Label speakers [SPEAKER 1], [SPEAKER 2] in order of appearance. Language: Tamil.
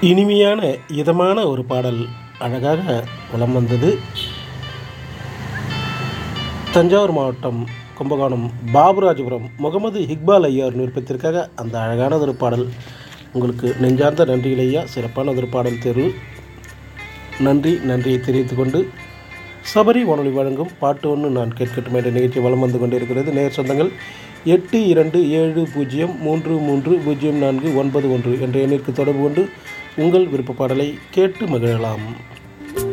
[SPEAKER 1] இனிமையான இதமான ஒரு பாடல் அழகாக வலம் வந்தது தஞ்சாவூர் மாவட்டம் கும்பகோணம் பாபுராஜபுரம் முகமது இக்பால் ஐயார் விருப்பத்திற்காக அந்த அழகான ஒரு பாடல் உங்களுக்கு நெஞ்சார்ந்த நன்றிகள் ஐயா சிறப்பான ஒரு பாடல் தேர்வு நன்றி நன்றியை தெரிவித்துக் கொண்டு சபரி வானொலி வழங்கும் பாட்டு ஒன்று நான் கேட்கட்டும் என்ற நிகழ்ச்சி வலம் வந்து கொண்டிருக்கிறது நேர் சொந்தங்கள் எட்டு இரண்டு ஏழு பூஜ்ஜியம் மூன்று மூன்று பூஜ்ஜியம் நான்கு ஒன்பது ஒன்று என்ற எண்ணிற்கு தொடர்பு கொண்டு உங்கள் விருப்ப பாடலை கேட்டு மகிழலாம்